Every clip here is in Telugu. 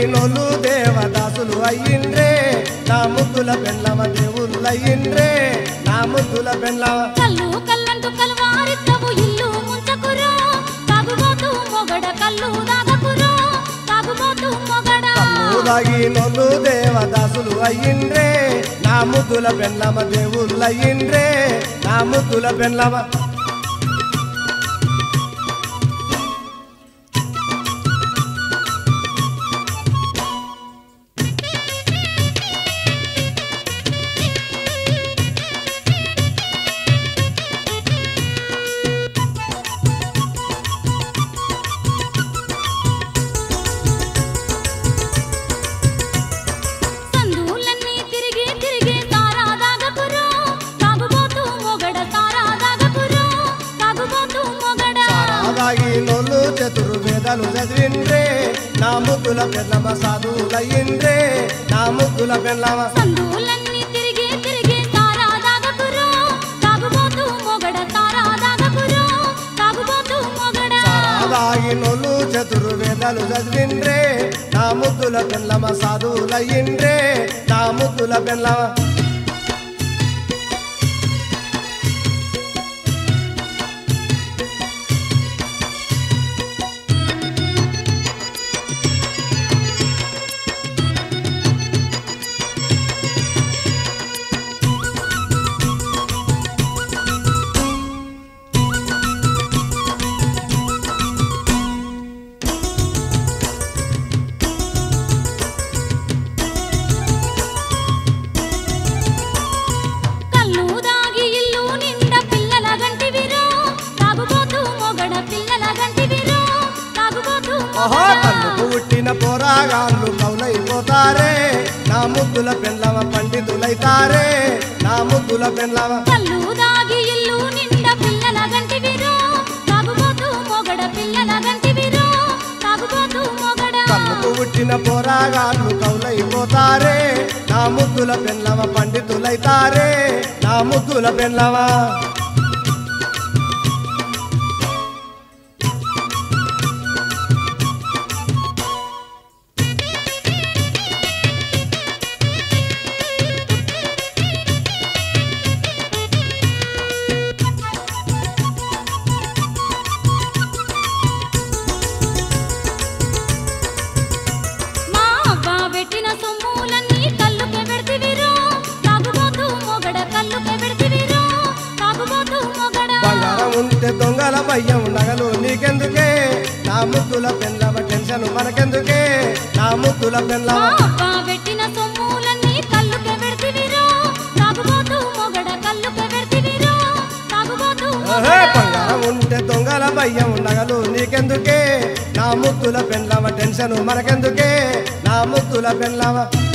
నోలు దేవదాసులు అయ్యిండ్రే నా ముద్దుల బెల్లమ దేవుళ్ళు అయ్యిండ్రే నా ముద్దుల బెల్లమ కల్లు కల్లంటూ కలవారిద్దవు ఇల్లు ముంచకురో తాగుబోతు మొగడ కల్లు దాగకురో తాగుబోతు మొగడ దాగి నోలు దేవదాసులు అయ్యిండ్రే నా ముద్దుల బెల్లమ దేవుళ్ళు అయ్యిండ్రే నా ముద్దుల బెల్లమ సందులన్నీ తిరిగి తిరిగి తారా దాగకురో తాగుబోతు మొగడ తారా దాగకురో తాగుబోతు మొగడ సారాదాగి నోళ్ళు చతురు వేదాలు చదివిండ్రే నా ముద్దుల బెల్లమ సాధువులయ్యిండ్రే నా ముద్దుల బెల్లమ సందులన్నీ తిరిగి తిరిగి తారా దాగకురో తాగుబోతు మొగడ తారా దాగకురో తాగుబోతు మొగడ సారాదాగి నోళ్ళు చతురు వేదాలు చదివిండ్రే నా ముద్దుల బెల్లమ సాధువులయ్యిండ్రే నా ముద్దుల బెల్లమ కల్లు దాగి ఇల్లు నిండా పిల్లల గంటివిరో తాగుబోతు మొగడ పిల్లల గంటివిరో తాగుబోతు ఆహా మొగడ కళ్ళకు పుట్టిన పోరాగాళ్ళు కౌలైపోతారే నా ముద్దుల బెల్లమ పండితులైతారే నా ముద్దుల బెల్లమ కల్లు దాగి ఇల్లు నిండా పిల్లల గంటివిరో తాగుబోతు మొగడ పిల్లల గంటివిరో తాగుబోతు మొగడ కళ్ళకు పుట్టిన పోరాగాళ్ళు కౌలైపోతారే నా ముద్దుల బెల్లమ పండితులైతారే నా ముద్దుల బెల్లమ మా అవ్వ పెట్టిన సొమ్ములన్నీ కల్లుకే పెడితివిరో తాగుబోతు మొగడ కల్లుకే పెడితివిరో తాగుబోతు మొగడ బంగారం ఉంటే దొంగల భయం నగలు నీకెందుకే నా ముద్దుల బెల్లమ టెన్షన్ మనకెందుకే నా ముద్దుల మా బెల్లమ అవ్వ పెట్టిన సొమ్ములన్నీ కల్లుకే పెడితివిరో తాగుబోతు మొగడ కల్లుకే పెడితివిరో తాగుబోతు ఆహే, మొగడ బంగారం ఉంటే దొంగల భయం నగలు నీకెందుకే నా ముద్దుల బెల్లమ టెన్షన్ మనకెందుకే నా ముద్దుల బెల్లమ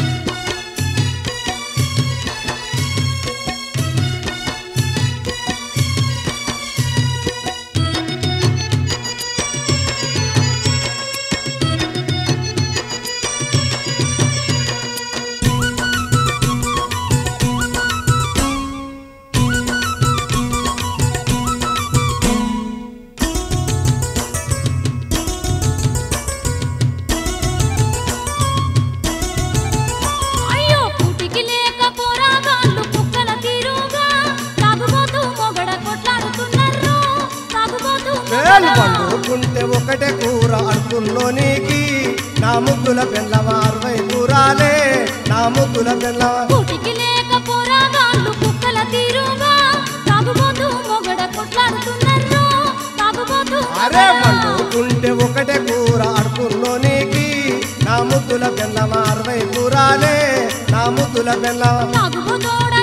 అయ్యో పుటికి లేక పోరాగాళ్ళు కుక్కల తీరుగా తాగుబోతు మొగడ కొట్లాడుతున్నారు తాగుబోతు వేలు పండుకుంటే ఒకటే కూర అడుపుల్లోనికి నా ముద్దుల బెల్లమ అరవై కూరాలే నా ముద్దుల బెల్లమ పుటికి లేక పోరాగాళ్ళు కుక్కల తీరుగా తాగుబోతు మొగడ కొట్లాడుతున్నారు తాగుబోతు అరే పండుకుంటే ఒకటే కూర అడుపుల్లోనికి నా ముద్దుల బెల్లమ అరవై కూరాలే నా ముద్దుల బెల్లమ తాగుబోతోడ